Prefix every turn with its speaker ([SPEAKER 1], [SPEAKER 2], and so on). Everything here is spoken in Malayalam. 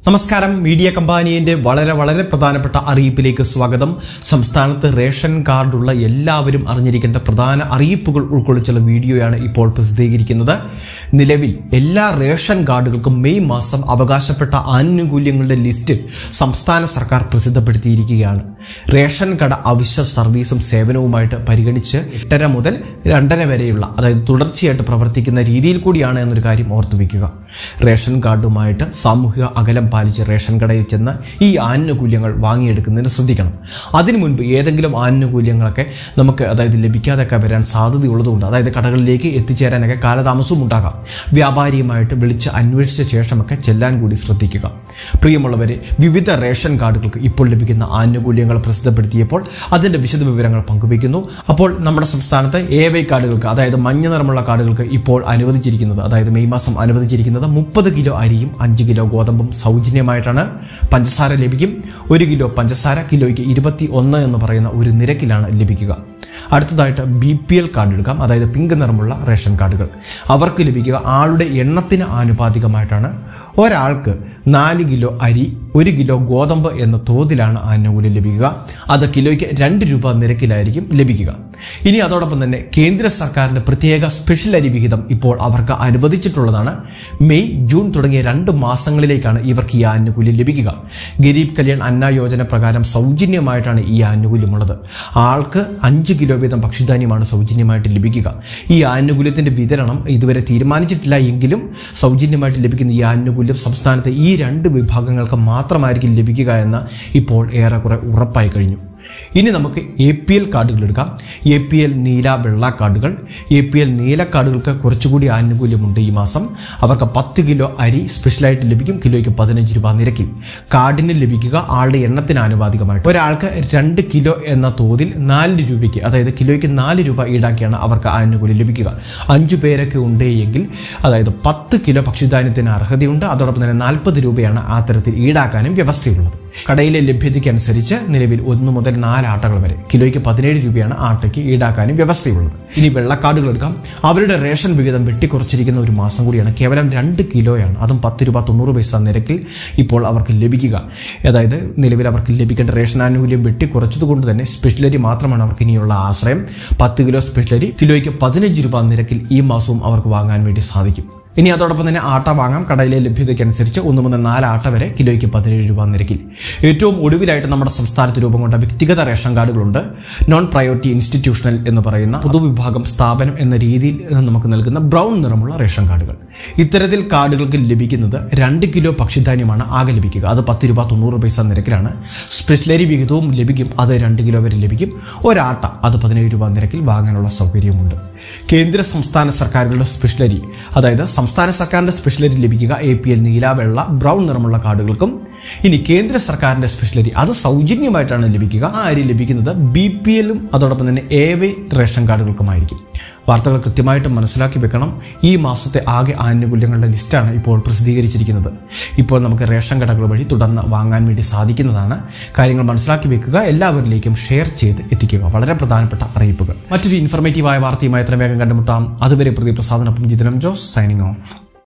[SPEAKER 1] നമസ്കാരം മീഡിയ കമ്പാനിയന്റെ വളരെ വളരെ പ്രധാനപ്പെട്ട അറിയിപ്പിലേക്ക് സ്വാഗതം സംസ്ഥാനത്ത് റേഷൻ കാർഡുള്ള എല്ലാവരും അറിഞ്ഞിരിക്കേണ്ട പ്രധാന അറിയിപ്പുകൾ ഉൾക്കൊള്ളിച്ചുള്ള വീഡിയോയാണ് ഇപ്പോൾ പ്രസിദ്ധീകരിക്കുന്നത് നിലവിൽ എല്ലാ റേഷൻ കാർഡുകൾക്കും മെയ് മാസം അവകാശപ്പെട്ട ആനുകൂല്യങ്ങളുടെ ലിസ്റ്റ് സംസ്ഥാന സർക്കാർ പ്രസിദ്ധപ്പെടുത്തിയിരിക്കുകയാണ് റേഷൻ കട അവശ്യ സർവീസും സേവനവുമായിട്ട് പരിഗണിച്ച് എട്ടര മുതൽ രണ്ടര വരെയുള്ള അതായത് തുടർച്ചയായിട്ട് പ്രവർത്തിക്കുന്ന രീതിയിൽ കൂടിയാണ് എന്നൊരു കാര്യം ഓർത്തു വയ്ക്കുക റേഷൻ കാർഡുമായിട്ട് സാമൂഹിക അകലം പാലിച്ച് റേഷൻ കടയിൽ ചെന്ന് ഈ ആനുകൂല്യങ്ങൾ വാങ്ങിയെടുക്കുന്നതിന് ശ്രദ്ധിക്കണം അതിനു മുൻപ് ഏതെങ്കിലും ആനുകൂല്യങ്ങളൊക്കെ നമുക്ക് അതായത് ലഭിക്കാതൊക്കെ വരാൻ സാധ്യതയുള്ളതുകൊണ്ട് അതായത് കടകളിലേക്ക് എത്തിച്ചേരാനൊക്കെ കാലതാമസവും ഉണ്ടാകാം വ്യാപാരിയുമായിട്ട് വിളിച്ച് അന്വേഷിച്ച ശേഷമൊക്കെ ചെല്ലാൻ കൂടി ശ്രദ്ധിക്കുക പ്രിയമുള്ളവരെ വിവിധ റേഷൻ കാർഡുകൾക്ക് ഇപ്പോൾ ലഭിക്കുന്ന ആനുകൂല്യങ്ങൾ പ്രസിദ്ധപ്പെടുത്തിയപ്പോൾ അതിൻ്റെ വിശദ വിവരങ്ങൾ പങ്കുവയ്ക്കുന്നു അപ്പോൾ നമ്മുടെ സംസ്ഥാനത്ത് എ വൈ കാർഡുകൾക്ക് അതായത് മഞ്ഞ നിറമുള്ള കാർഡുകൾക്ക് ഇപ്പോൾ അനുവദിച്ചിരിക്കുന്നത് അതായത് മെയ് മാസം അനുവദിച്ചിരിക്കുന്നത് മുപ്പത് കിലോ അരിയും അഞ്ച് കിലോ ഗോതമ്പും സൗജന്യമായിട്ടാണ് പഞ്ചസാര ലഭിക്കും ഒരു കിലോ പഞ്ചസാര കിലോയ്ക്ക് ഇരുപത്തി ഒന്ന് എന്ന് പറയുന്ന ഒരു നിരക്കിലാണ് ലഭിക്കുക അടുത്തതായിട്ട് ബി പി എൽ കാർഡ് എടുക്കാം അതായത് പിങ്ക് നിറമുള്ള റേഷൻ കാർഡുകൾ അവർക്ക് ലഭിക്കുക ആളുടെ എണ്ണത്തിന് ആനുപാതികമായിട്ടാണ് ഒരാൾക്ക് നാല് കിലോ അരി ഒരു കിലോ ഗോതമ്പ് എന്ന തോതിലാണ് ആനുകൂല്യം ലഭിക്കുക അത് കിലോയ്ക്ക് രണ്ട് രൂപ നിരക്കിലായിരിക്കും ലഭിക്കുക ഇനി അതോടൊപ്പം തന്നെ കേന്ദ്ര സർക്കാരിന്റെ പ്രത്യേക സ്പെഷ്യൽ അരി വിഹിതം ഇപ്പോൾ അവർക്ക് അനുവദിച്ചിട്ടുള്ളതാണ് മെയ് ജൂൺ തുടങ്ങിയ രണ്ട് മാസങ്ങളിലേക്കാണ് ഇവർക്ക് ഈ ആനുകൂല്യം ലഭിക്കുക ഗരീബ് കല്യാൺ അന്ന യോജന പ്രകാരം സൗജന്യമായിട്ടാണ് ഈ ആനുകൂല്യമുള്ളത് ആൾക്ക് അഞ്ച് കിലോ വീതം ഭക്ഷ്യധാന്യമാണ് സൗജന്യമായിട്ട് ലഭിക്കുക ഈ ആനുകൂല്യത്തിന്റെ വിതരണം ഇതുവരെ തീരുമാനിച്ചിട്ടില്ല എങ്കിലും സൗജന്യമായിട്ട് ലഭിക്കുന്ന ഈ ആനുകൂല്യം സംസ്ഥാനത്തെ ഈ രണ്ട് വിഭാഗങ്ങൾക്ക് മാത്രമായിരിക്കും ലഭിക്കുക എന്ന് ഇപ്പോൾ ഏറെക്കുറെ ഉറപ്പായി കഴിഞ്ഞു ഇനി നമുക്ക് എ പി എൽ കാർഡുകൾ എടുക്കാം എ പി എൽ നീല വെള്ള കാർഡുകൾ എ പി എൽ നീല കാർഡുകൾക്ക് കുറച്ചുകൂടി ആനുകൂല്യമുണ്ട് ഈ മാസം അവർക്ക് പത്ത് കിലോ അരി സ്പെഷ്യലായിട്ട് ലഭിക്കും കിലോയ്ക്ക് പതിനഞ്ച് രൂപ നിരക്കിൽ കാർഡിന് ലഭിക്കുക ആളുടെ എണ്ണത്തിന് ആനുപാതികമായിട്ട് ഒരാൾക്ക് രണ്ട് കിലോ എന്ന തോതിൽ നാല് രൂപയ്ക്ക് അതായത് കിലോയ്ക്ക് നാല് രൂപ ഈടാക്കിയാണ് അവർക്ക് ആനുകൂല്യം ലഭിക്കുക അഞ്ചു പേരൊക്കെ ഉണ്ട് എങ്കിൽ അതായത് പത്ത് കിലോ ഭക്ഷ്യധാന്യത്തിന് അർഹതയുണ്ട് അതോടൊപ്പം തന്നെ നാൽപ്പത് രൂപയാണ് ആ തരത്തിൽ ഈടാക്കാനും വ്യവസ്ഥയുള്ളത് കടയിലെ ലഭ്യതയ്ക്ക് അനുസരിച്ച് നിലവിൽ ഒന്ന് മുതൽ നാല് ആട്ടകൾ വരെ കിലോയ്ക്ക് പതിനേഴ് രൂപയാണ് ആട്ടയ്ക്ക് ഈടാക്കാനും വ്യവസ്ഥയുള്ളത് ഇനി വെള്ളക്കാർഡുകൾ എടുക്കാം അവരുടെ റേഷൻ വിഹിതം വെട്ടിക്കുറച്ചിരിക്കുന്ന ഒരു മാസം കൂടിയാണ് കേവലം രണ്ട് കിലോയാണ് അതും പത്ത് രൂപ തൊണ്ണൂറ് പൈസ നിരക്കിൽ ഇപ്പോൾ അവർക്ക് ലഭിക്കുക അതായത് നിലവിൽ അവർക്ക് ലഭിക്കേണ്ട റേഷൻ ആനുകൂല്യം വെട്ടിക്കുറച്ചത് കൊണ്ട് തന്നെ സ്പെഷ്യലരി മാത്രമാണ് അവർക്ക് ഇനിയുള്ള ആശ്രയം പത്ത് കിലോ സ്പെഷ്യലരി കിലോയ്ക്ക് പതിനഞ്ച് രൂപ നിരക്കിൽ ഈ മാസവും അവർക്ക് വാങ്ങാൻ വേണ്ടി സാധിക്കും ഇനി അതോടൊപ്പം തന്നെ ആട്ട വാങ്ങാം കടയിലെ ലഭ്യതയ്ക്കനുസരിച്ച് ഒന്ന് മുതൽ നാല് ആട്ട വരെ കിലോയ്ക്ക് പതിനേഴ് രൂപ നിരക്കിൽ ഏറ്റവും ഒടുവിലായിട്ട് നമ്മുടെ സംസ്ഥാനത്ത് രൂപം കൊണ്ട വ്യക്തിഗത റേഷൻ കാർഡുകളുണ്ട് നോൺ പ്രയോറിറ്റി ഇൻസ്റ്റിറ്റ്യൂഷണൽ എന്ന് പറയുന്ന പൊതുവിഭാഗം സ്ഥാപനം എന്ന രീതിയിൽ നമുക്ക് നൽകുന്ന ബ്രൗൺ നിറമുള്ള റേഷൻ കാർഡുകൾ ഇത്തരത്തിൽ കാർഡുകൾക്ക് ലഭിക്കുന്നത് രണ്ട് കിലോ ഭക്ഷ്യധാന്യമാണ് ആകെ ലഭിക്കുക അത് പത്ത് രൂപ തൊണ്ണൂറ് പൈസ നിരക്കിലാണ് സ്പെഷ്യലരി വിഹിതവും ലഭിക്കും അത് രണ്ട് കിലോ വരെ ലഭിക്കും ഒരാട്ട അത് പതിനേഴ് രൂപ നിരക്കിൽ വാങ്ങാനുള്ള സൗകര്യമുണ്ട് കേന്ദ്ര സംസ്ഥാന സർക്കാരുകളുടെ സ്പെഷ്യലരി അതായത് സംസ്ഥാന സർക്കാരിന്റെ സ്പെഷ്യലരി ലഭിക്കുക എ പി എൽ നീല വെള്ള ബ്രൗൺ നിറമുള്ള കാർഡുകൾക്കും ഇനി കേന്ദ്ര സർക്കാരിന്റെ സ്പെഷ്യലരി അത് സൗജന്യമായിട്ടാണ് ലഭിക്കുക ആ അരി ലഭിക്കുന്നത് ബി പി എല്ലും അതോടൊപ്പം തന്നെ എ വൈ റേഷൻ കാർഡുകൾക്കുമായിരിക്കും വാർത്തകൾ കൃത്യമായിട്ട് മനസ്സിലാക്കി വെക്കണം ഈ മാസത്തെ ആകെ ആനുകൂല്യങ്ങളുടെ ലിസ്റ്റാണ് ഇപ്പോൾ പ്രസിദ്ധീകരിച്ചിരിക്കുന്നത് ഇപ്പോൾ നമുക്ക് റേഷൻ കടകൾ വഴി തുടർന്ന് വാങ്ങാൻ വേണ്ടി സാധിക്കുന്നതാണ് കാര്യങ്ങൾ മനസ്സിലാക്കി വെക്കുക എല്ലാവരിലേക്കും ഷെയർ ചെയ്ത് എത്തിക്കുക വളരെ പ്രധാനപ്പെട്ട അറിയിപ്പുകൾ മറ്റൊരു ഇൻഫർമേറ്റീവായ വാർത്തയുമായി എത്ര വേഗം കണ്ടുമുട്ടാം അതുവരെ പ്രതി പ്രസാദനൊപ്പം ജിതനം ജോസ് സൈനിങ് ഓഫ്